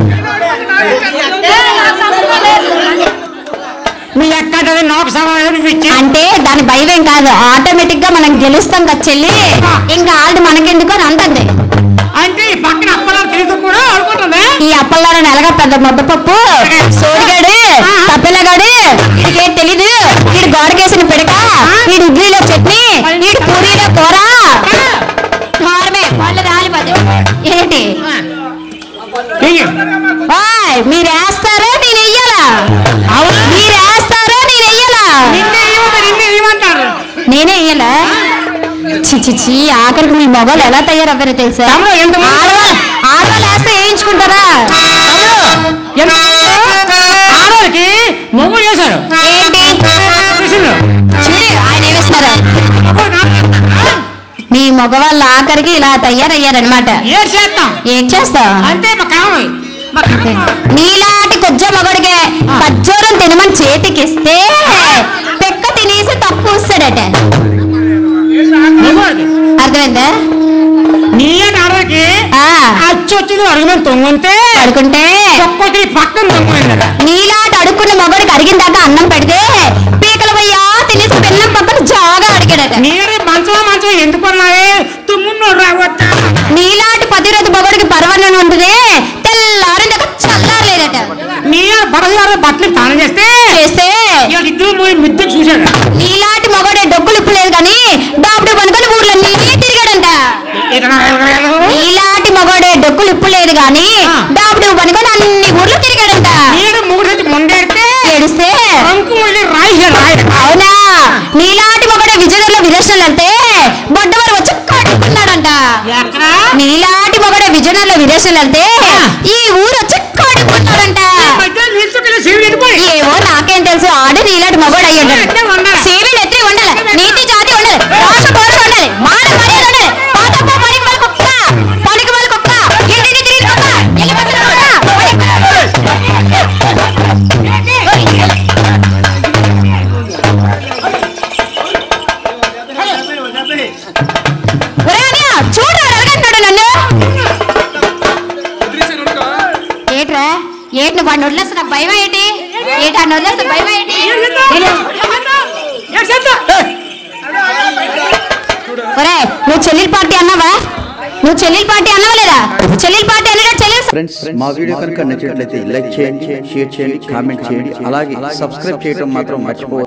C: మీ ఎక్కడ నాకు సమాధానం ఇచ్చి
B: అంటే దాని భయం ఏం కాదు ఆటోమేటిక్ గా మనం గెలుస్తాం కదా చెల్లి ఇంకా ఆల్రెడీ మనకెందుకు అని అంటుంది
C: అంటే ఈ పక్కన అప్పలాలు తిరుగుతూ కూడా ఆడుకుంటుందా
B: ఈ అప్పల్లారా నెలగా పెద్ద ముద్దపప్పు సోడిగాడు తప్పెలగాడు వీడికేం తెలీదు వీడు గోడకేసిన పిడక వీడు ఇడ్లీలో చట్నీ వీడు పూరీలో కూర కారమే పళ్ళు రాలిపోదు ఏంటి
C: చెయ్యి.
B: ఓయ్, మీరు వేస్తారో నేను వెయ్యాలా మీరు వేస్తారో నేను వెయ్యాలా
C: నిన్నే ఇవ్వదు, నిన్నే ఇవ్వమంటారు
B: నేనే వెయ్యాలా చి చి చి ఆఖరికి మీ మొగలు ఎలా తయారవ్వారో తెలుసా
C: తమ్ముడు, ఎంత మంది-
B: ఆడవాళ్ళు ఆడవాళ్ళు వేస్తే వేయించుకుంటారా
C: ఎంత- ఆడవాళ్ళకి మొగ్గు చేశారు
B: ఏంటి
C: మిషన్లు.
B: చూడు ఆయన ఏమిస్తున్నారు
C: అప్పుడు నాకు-
B: మీ మగవాళ్ళ ఆఖరికి ఇలా తయారయ్యారనమాట
C: ఏం చేస్తాం
B: ఏం చేస్తావు
C: అంతే మా కావాలి మా కావాలి.
B: నీలాంటి కొజ్జ మగడికే ఖజ్జూరం తినమని చేతికిస్తే పెక్క తినేసి తప్పు వస్తాడట
C: మొగోడికి.
B: అర్థమైందా
C: నీ ఆడవాళ్ళకి
B: ఆ,
C: అచ్చి వచ్చింది అడుగుని తొంగుంటే
B: పడుకుంటే
C: ఒక్కొక్కటి పక్కన తొంగుందట
B: నీలాంటి అడుక్కున్న మగడికి అడిగిందాక అన్నం పెడితే పీకల పోయా తినేసి బెల్లం పక్కన జాగా అడిగాడట
C: నీరు మంచం మంచం ఎందుకు ఉన్నావే తుమ్మున్నోడు రావచ్చా
B: నీలాంటి పతిరోజు మగడికి పర్వన్నం ఉంటుంది తెల్లారి దాకా చల్లారలేదట
C: నీరు బడగారు బట్టలు స్నానం చేస్తే
B: చేస్తే
C: ఇవాళ ఇద్దరు పోయి మిద్దె చూశాడు
B: నీలాంటి మగడే డబ్బులు ఇప్పలేదు కానీ డాబుడు పనుకొని ఊర్లన్నీ తిరిగాడంట నీలాంటి మగడే డొక్కులు ఇప్పలేదు గాని
C: ఆ.
B: డాబుడు పనుకొని అన్ని ఊర్లు తిరిగాడంట
C: నీరు మూడు రోజు ముందెడితే
B: ఏడిస్తే
C: అంకు మళ్ళీ రాయి రాయి
B: అవునా నీలాంటి మగడే విజయనగరంలో విదేశాలు వెళ్తే బొడ్డవారు వచ్చి కడుక్కున్నాడంట
C: ఎక్కడ
B: నీలాంటి మగడే విజయనగరంలో విదేశాలు వెళ్తే ఈ ఊరు వచ్చి కడుక్కున్నాడంట
C: మధ్య నిల్చుకెళ్ళి శివుడు వెళ్ళిపోయి
B: ఏవో నాకేం తెలుసు ఆడు నీలాంటి మగోడు అయ్యాడు
C: అంటే ఉండాలి.
B: సేవలు ఎత్తి ఉండాలి నీతి జాతి ఉండాలి రాష్ట్ర పౌరులు ఉండాలి మాన మర్యాద ఉండాలి పాతప్ప పనికి వాళ్ళ కుక్క పనికి వాళ్ళ కుక్క ఇంటిని తిరిగి కుక్క ఎల్లి పక్కన కుక్క పనికి ఒరే అన్నయ్య, చూడు వాడు ఎలాగంటున్నాడు నన్ను ఏట్రా ఏంటి వాడిని వదిలేస్తే నాకు భయం ఏంటి ఏంటి వాడిని వదిలేస్తే భయం ఏంటి ఒరే నువ్వు చెల్లెల పార్టీ అన్నావా నువ్వు చెల్లెల పార్టీ అన్నావా లేదా చెల్లెల పార్టీ అన్నగా చెల్లెలు
E: ఫ్రెండ్స్ మా వీడియో కనుక నచ్చినట్లయితే లైక్ చేయండి షేర్ చేయండి కామెంట్ చేయండి అలాగే సబ్స్క్రైబ్ చేయడం మాత్రం మర్చిపోవద్దు